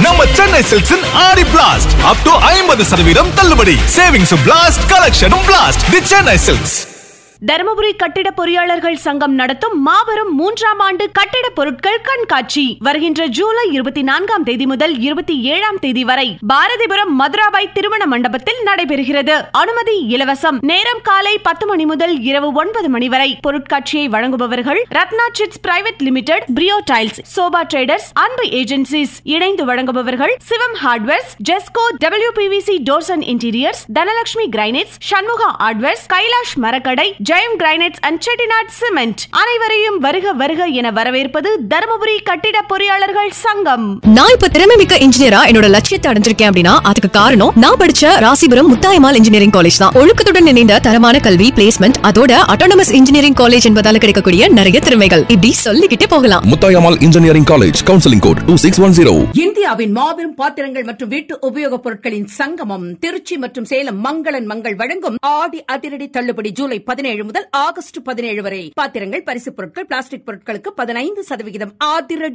நம்ம சென்னை சில்க்ஸின் ஆடி blast up to ஐம்பது சதவீதம் தள்ளுபடி சேவிங்ஸும் பிளாஸ்ட் கலெக்ஷனும் blast the Chennai silks Dharmapuri கட்டிட பொறியாளர்கள் சங்கம் நடத்தும் மாபெரும் மூன்றாம் ஆண்டு கட்டிட பொருட்கள் கண்காட்சி வருகின்ற ஜூலை இருபத்தி நான்காம் தேதி முதல் இருபத்தி ஏழாம் தேதி வரை பாரதிபுரம் மதுராபாய் திருமண மண்டபத்தில் நடைபெறுகிறது அனுமதி இலவசம் நேரம் காலை பத்து மணி முதல் இரவு ஒன்பது மணி வரை பொருட்காட்சியை வழங்குபவர்கள் Ratna chits private limited Brio tiles sofa traders Anbu agencies இணைந்து வழங்குபவர்கள் Sivam hardwares Jesco WPVC doors and interiors Dhanalakshmi granites Shanmuga hardwares Kailash மரக்கடை Jayam granites and Chettinad cement அனைவரையும் வருக வருக என வரவேற்பது தருமபுரி கட்டிட பொறியாளர்கள் சங்கம் நான் இப்ப திறமை மிக்க இன்ஜினியரா என்னோட லட்சியத்தை அடைஞ்சிருக்கேன் அப்படின்னா அதுக்கு காரணம் நான் படிச்ச ராசிபுரம் முத்தாயமால் இன்ஜினியரிங் காலேஜ் தான் ஒழுக்கத்துடன் இணைந்த தரமான கல்வி பிளேஸ்மெண்ட் அதோட அட்டானமஸ் இன்ஜினியரிங் காலேஜ் என்பதால கிடைக்கக்கூடிய நிறைய திறமைகள் இப்படி சொல்லிக்கிட்டே போகலாம் Muthayammal engineering college counselling code two six one zero இந்தியாவின் மாபெரும் பாத்திரங்கள் மற்றும் வீட்டு உபயோகப் பொருட்களின் சங்கமம் திருச்சி மற்றும் சேலம் மங்களன் மங்கள் வழங்கும் ஆடி அதிரடி தள்ளுபடி ஜூலை பதினேழு முதல் ஆகஸ்ட் பதினேழு வரை பாத்திரங்கள் பரிசுப் பொருட்கள் பிளாஸ்டிக் பொருட்களுக்கு பதினைந்து சதவிகிதம் அதிரடி